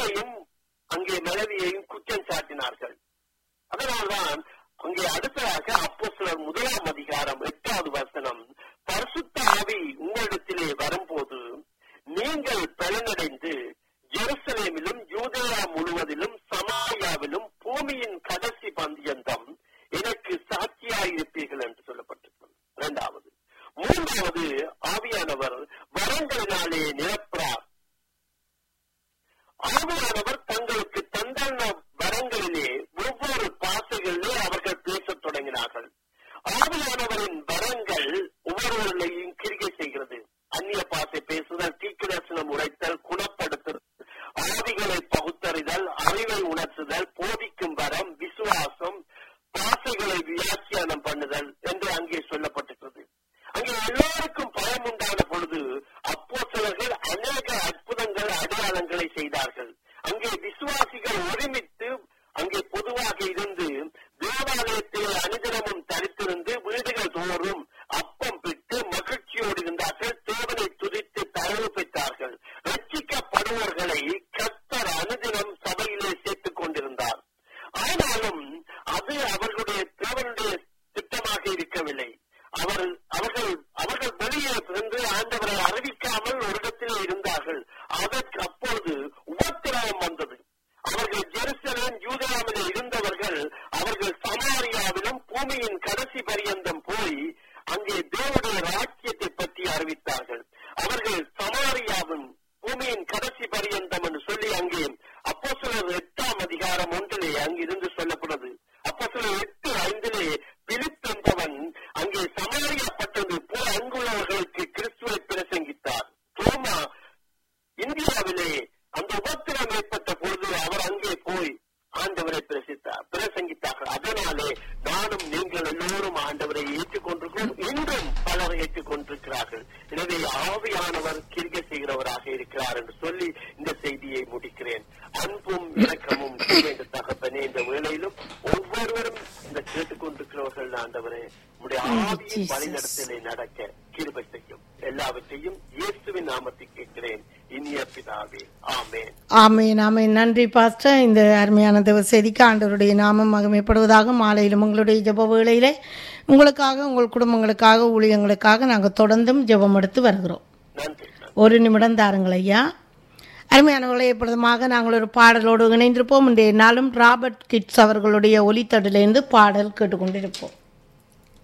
கணவனையும் அங்கே மனைவியையும் குற்றம் சாட்டினார்கள் அதனால்தான் அங்கே அடுத்ததாக அப்போ சிலர் முதலாம் அதிகாரம் எட்டாவது வசனம் பரிசுத்த ஆவி உங்களிடத்திலே வரும்போது நீங்கள் பலனடைந்து ஜெருசலேமிலும் யூதேயா முழுவதிலும் சமாரியாவிலும் பூமியின் கடைசி பந்தியந்தம் எனக்கு சாட்சியாயிருப்பீர்கள் என்று சொல்லப்பட்டிருக்கிறது இரண்டாவது மூன்றாவது ஆவியானவர் வரங்களினாலே நிரப்புறார் ஆவியானவர் தங்களுக்கு தந்தான வரங்களிலே ஒவ்வொரு பாசைகளிலே அவர்கள் பேசத் தொடங்கினார்கள் ஆவியானவரின் வரங்கள் ஒவ்வொருவர்களையும் கிரிகை செய்கிறது அந்நிய பாசை பேசுதல் தீக்கிரசனம் உரைத்தல் குணப்படுத்துதல் ஆவிகளை பகுத்தறிதல் அறிவை உணர்த்துதல் போதிக்கும் வரம் விசுவாசம் பாசைகளை வியாக்கியானம் பண்ணுதல் என்று அங்கே சொல்லப்பட்டிருக்கிறது அங்கே எல்லோருக்கும் பயம் உண்டான பொழுது அப்போ சிலர்கள் அநேக அற்புதங்கள் அடையாளங்களை செய்தார்கள் அங்கே விசுவாசிகள் ஒருமித்து அங்கே பொதுவாக இருந்து தேவாலயத்தில் அனுதினமும் தரித்திருந்து வீடுகள் தோறும் அப்பம் பெற்று மகிழ்ச்சியோடு இருந்தார்கள் தேவனை துதித்து தரவு பெற்றார்கள் ரட்சிக்கப்படுவர்களை கத்தர் அனுதினம் சபையிலே சேர்த்துக் கொண்டிருந்தார் ஆனாலும் அது அவர்களுடைய தேவனுடைய திட்டமாக இருக்கவில்லை அவர் அவர்கள் அவர்கள் வெளியே இருந்து ஆண்டவரை அறிவிக்காமல் ஒரு இடத்திலே இருந்தார்கள் அதற்கு அப்பொழுது உபத்திரவம் வந்தது அவர்கள் ஜெருசலேம் யூதராமிலே இருந்தவர்கள் அவர்கள் சமாரியாவிலும் பூமியின் கடைசி பரியந்தம் போய் அங்கே தேவனுடைய ராஜ்யத்தை பற்றி அறிவித்தார்கள் அவர்கள் சமாரியாவின் பூமியின் கடைசி பரியந்தம் என்று சொல்லி அங்கே அப்போ சிலர் எட்டாம் அதிகாரம் ஒன்றிலே அங்கிருந்து சொல்லப்படுது அப்போ சிலர் எட்டு ஐந்திலே பிலிப் என்பவன் அங்கே சமாளிக்கப்பட்டது போல் அங்குள்ளவர்களுக்கு கிறிஸ்துவை பிரசங்கித்தார் தோமா இந்தியாவிலே அந்த உபத்திரம் ஏற்பட்ட பொழுது அவர் அங்கே போய் ஆண்டவரை பிரசித்தார் பிரசங்கித்தார்கள் அதனாலே நானும் நீங்கள் எல்லோரும் ஆண்டவரை ஏற்றுக்கொண்டிருக்கிறோம் இன்றும் பலர் ஏற்றுக்கொண்டிருக்கிறார்கள் எனவே ஆவியானவர் கிரிகை செய்கிறவராக இருக்கிறார் என்று சொல்லி இந்த செய்தியை முடிக்கிறேன் அன்பும் இரக்கமும் இந்த தகப்பனே இந்த வேளையிலும் ஒவ்வொருவரும் இந்த கேட்டுக்கொண்டிருக்கிறவர்கள் ஆண்டவரே உடைய ஆவியின் வழிநடத்தலை நடக்க கிருபை செய்யும் எல்லாவற்றையும் இயேசுவின் நாமத்தில் கேட்கிறேன் இனிய பிதாவே ஆமேன் ஆமேன் ஆமேன் நன்றி பாஸ்டர் இந்த அருமையான தேவ செய்திக்கு ஆண்டவருடைய நாமம் மகிமைப்படுவதாக மாலையிலும் உங்களுடைய ஜெப வேளையிலே உங்களுக்காக உங்கள் குடும்பங்களுக்காக ஊழியங்களுக்காக நாங்கள் தொடர்ந்தும் ஜெபம் எடுத்து வருகிறோம் நன்றி ஒரு நிமிடம் தாருங்கள் ஐயா அருமையானவர்களை எப்பொழுதுமாக நாங்கள் ஒரு பாடலோடு இணைந்திருப்போம் இன்றைய நாளும் ராபர்ட் கிட்ஸ் அவர்களுடைய ஒலித்தடிலிருந்து பாடல் கேட்டுக்கொண்டிருப்போம்